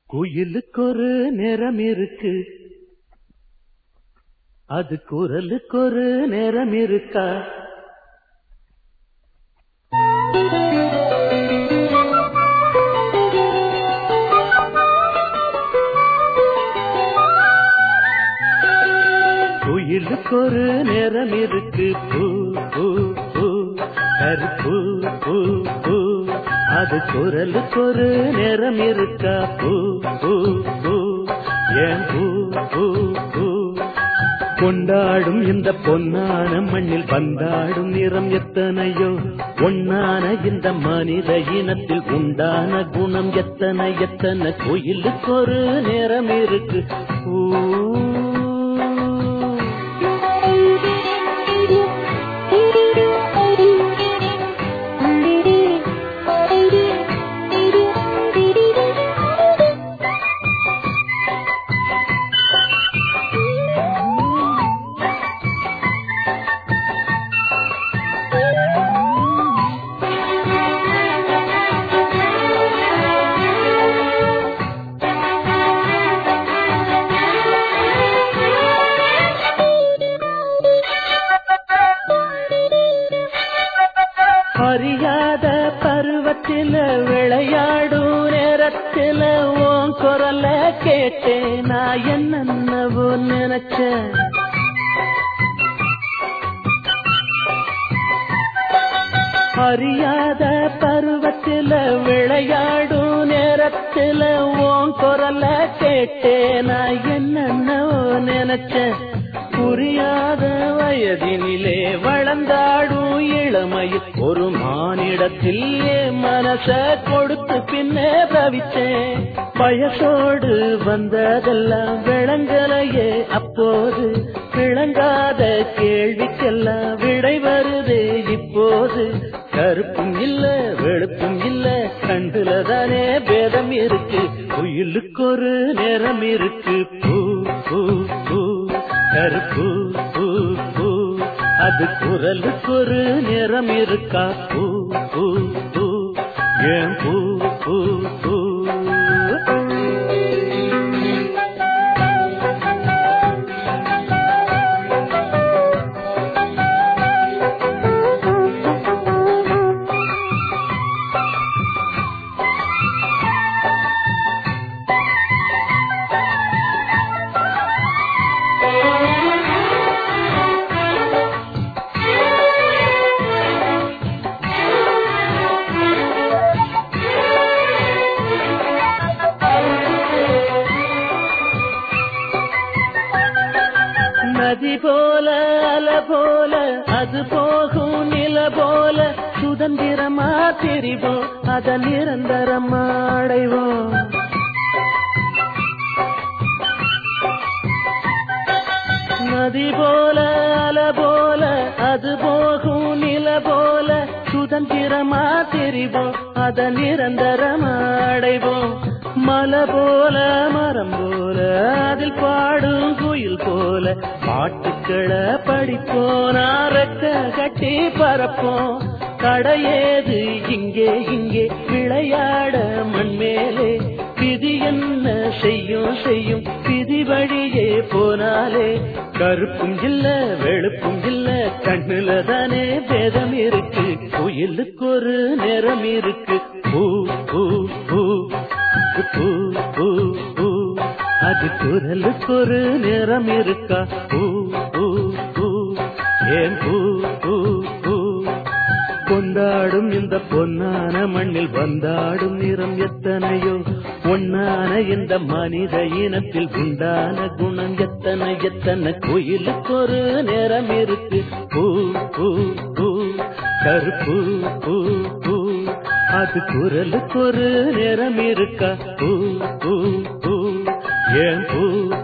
குயிலுக்கு ஒரு நிறம் இருக்கு அது குரலுக்கு ஒரு நிறம் இருக்கா குயிலுக்கு ஒரு நிறம் இருக்கு பூ பூ பூ கருப்பு பூ பூ அது குரலுக்கு ஒரு நிறம் இருக்கா பூ பூ பூ ஏன் பூ பூ பூ கொண்டாடும் இந்த பொன்னான மண்ணில் பந்தாடும் நிறம் எத்தனையோ ஒன்னான இந்த மனித இனத்தில் உண்டான குணம் எத்தனை எத்தனை கோயிலுக்கு ஒரு நிறம் இருக்கு பூ அறியாத பருவத்தில விளையாடும் நேரத்தில உன் குரல கேட்டேன் நான் என்னென்னவோ நினைச்சேன் அறியாத பருவத்தில விளையாடும் நேரத்தில உன் குரல கேட்டேன் நான் என்னென்னவோ நினைச்சேன் புரியாத வயதினிலே வளர்ந்தாடும் இளமையில் ஒரு மானிடத்தில் என் மனச கொடுத்து பின்னே பிரவிச்சேன் வயசோடு வந்ததெல்லாம் விளங்கலையே அப்போது விளங்காத கேள்விக்கெல்லாம் விடை வருதே இப்போது கருப்பும் இல்ல வெளுப்பும் இல்ல கண்டுல தானே பேதம் இருக்கு குயிலுக்கு ஒரு நிறம் இருக்கு பூ பூ பூ கருப்பு பூ பூ அது குரலுக்கு ஒரு நிறம் இருக்கா பூ பூ பூ ஏன் பூ பூ பூ நதி போல அல போல அது போகும் நில போல சுதந்திரமா தெரிவோம் அத நிரந்தரமா அடைவோம் நதி போல அல போல அது போகும் நில போல சுதந்திரமா தெரிவோம் அத நிரந்தரமா அடைவோம் மலை போல மரம் போல அதில் பாடும் குயில் போல பாட்டுக்களை படிப்போம் ரெக்க கட்டி பறப்போம் கடையேது இங்கே இங்கே விளையாட மண்மேலே விதி என்ன செய்யும் செய்யும் விதி வழியே போனாலே கருப்பும் இல்ல வெளுப்பும் இல்ல கண்ணுல தானே பேதம் இருக்கு குயிலுக்கு ஒரு நிறம் இருக்கு பூ பூ பூ பூ பூ பூ அது குரலுக்கு ஒரு நிறம் இருக்கா பூ பூ பூ ஏன் பூ பூ பூ கொண்டாடும் இந்த பொன்னான மண்ணில் வந்தாடும் நிறம் எத்தனையோ ஒன்னான இந்த மனித இனத்தில் உண்டான குணம் எத்தனை எத்தனை கோயிலுக்கு ஒரு நிறம் இருக்கு பூ பூ பூ கருப்பு பூ பூ அது குரலுக்கு ஒரு நிறம் இருக்கா பூ பூ பூ ஏன் பூ